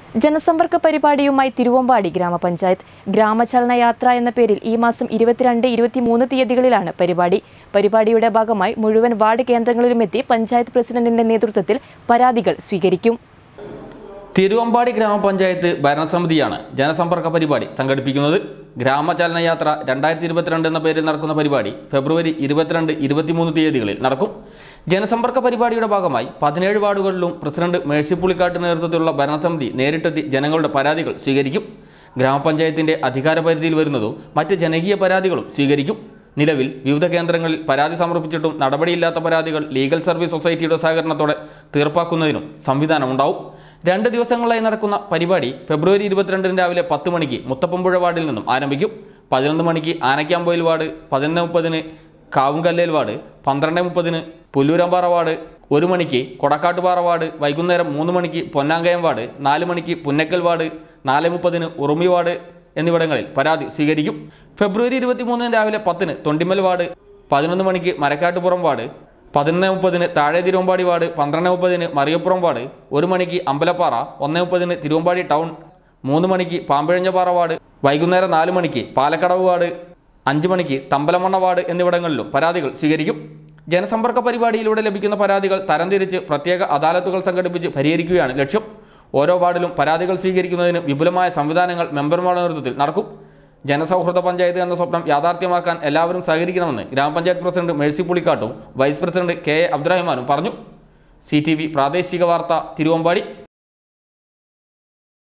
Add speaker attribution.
Speaker 1: ജനസമ്പർക്ക പരിപാടിയുമായി തിരുവമ്പാടി ഗ്രാമപഞ്ചായത്ത് ഗ്രാമചലന യാത്ര എന്ന പേരിൽ ഈ മാസം ഇരുപത്തിരണ്ട് ഇരുപത്തിമൂന്ന് തീയതികളിലാണ് പരിപാടി പരിപാടിയുടെ ഭാഗമായി മുഴുവൻ വാർഡ് കേന്ദ്രങ്ങളിലുമെത്തി പഞ്ചായത്ത് പ്രസിഡന്റിന്റെ നേതൃത്വത്തിൽ പരാതികൾ സ്വീകരിക്കും
Speaker 2: തിരുവമ്പാടി ഗ്രാമപഞ്ചായത്ത് ഭരണസമിതിയാണ് ജനസമ്പർക്ക പരിപാടി സംഘടിപ്പിക്കുന്നത് ഗ്രാമചലന യാത്ര രണ്ടായിരത്തി ഇരുപത്തിരണ്ട് എന്ന പേരിൽ നടക്കുന്ന പരിപാടി ഫെബ്രുവരി ഇരുപത്തിരണ്ട് ഇരുപത്തിമൂന്ന് തീയതികളിൽ നടക്കും ജനസമ്പർക്ക പരിപാടിയുടെ ഭാഗമായി പതിനേഴ് വാർഡുകളിലും പ്രസിഡന്റ് മേഴ്സി പുളിക്കാട്ട് നേതൃത്വത്തിലുള്ള ഭരണസമിതി നേരിട്ടെത്തി ജനങ്ങളുടെ പരാതികൾ സ്വീകരിക്കും ഗ്രാമപഞ്ചായത്തിന്റെ അധികാര പരിധിയിൽ വരുന്നതും മറ്റ് ജനകീയ പരാതികളും സ്വീകരിക്കും നിലവിൽ വിവിധ കേന്ദ്രങ്ങളിൽ പരാതി സമർപ്പിച്ചിട്ടും നടപടിയില്ലാത്ത പരാതികൾ ലീഗൽ സർവീസ് സൊസൈറ്റിയുടെ സഹകരണത്തോടെ തീർപ്പാക്കുന്നതിനും സംവിധാനമുണ്ടാവും രണ്ട് ദിവസങ്ങളായി നടക്കുന്ന പരിപാടി ഫെബ്രുവരി ഇരുപത്തിരണ്ടിന് രാവിലെ പത്ത് മണിക്ക് മുത്തപ്പമ്പുഴ വാർഡിൽ നിന്നും ആരംഭിക്കും പതിനൊന്ന് മണിക്ക് ആനക്കാമ്പൊയിൽ വാർഡ് പതിനൊന്ന് മുപ്പതിന് കാവുങ്കല്ലേൽ വാർഡ് പന്ത്രണ്ട് മുപ്പതിന് പുല്ലൂരമ്പാറ വാർഡ് ഒരു മണിക്ക് കൊടക്കാട്ടുപാറ വാർഡ് വൈകുന്നേരം മൂന്ന് മണിക്ക് പൊന്നാങ്കയം വാർഡ് നാല് മണിക്ക് പുന്നക്കൽ വാർഡ് നാല് മുപ്പതിന് ഉറുമി വാർഡ് എന്നിവിടങ്ങളിൽ പരാതി സ്വീകരിക്കും ഫെബ്രുവരി ഇരുപത്തിമൂന്നിന് രാവിലെ പത്തിന് തൊണ്ടിമൽ വാർഡ് പതിനൊന്ന് മണിക്ക് മരക്കാട്ടുപുറം വാർഡ് പതിനൊന്ന് മുപ്പതിന് താഴെ തിരുവമ്പാടി വാർഡ് പന്ത്രണ്ട് മുപ്പതിന് മറിയപ്പുറം വാർഡ് ഒരു മണിക്ക് അമ്പലപ്പാറ ഒന്ന് മുപ്പതിന് തിരുവമ്പാടി ടൗൺ മൂന്ന് മണിക്ക് പാമ്പഴഞ്ഞപ്പാറ വാർഡ് വൈകുന്നേരം നാല് മണിക്ക് പാലക്കടവ് വാർഡ് അഞ്ച് മണിക്ക് തമ്പലമണ്ണ വാർഡ് എന്നിവിടങ്ങളിലും പരാതികൾ സ്വീകരിക്കും ജനസമ്പർക്ക പരിപാടിയിലൂടെ ലഭിക്കുന്ന പരാതികൾ തരംതിരിച്ച് പ്രത്യേക അദാലത്തുകൾ സംഘടിപ്പിച്ച് പരിഹരിക്കുകയാണ് ലക്ഷ്യം ഓരോ വാർഡിലും പരാതികൾ സ്വീകരിക്കുന്നതിന് വിപുലമായ സംവിധാനങ്ങൾ മെമ്പർമാരുടെ നേതൃത്വത്തിൽ നടക്കും ജനസൗഹൃദ പഞ്ചായത്ത് എന്ന സ്വപ്നം യാഥാർത്ഥ്യമാക്കാൻ എല്ലാവരും സഹകരിക്കണമെന്ന് ഗ്രാമപഞ്ചായത്ത് പ്രസിഡന്റ് മേഴ്സി പുളിക്കാട്ടും വൈസ് പ്രസിഡന്റ് കെ എ അബ്ദുറഹ്മാനും പറഞ്ഞു സി ടി വി പ്രാദേശിക വാർത്ത തിരുവമ്പാടി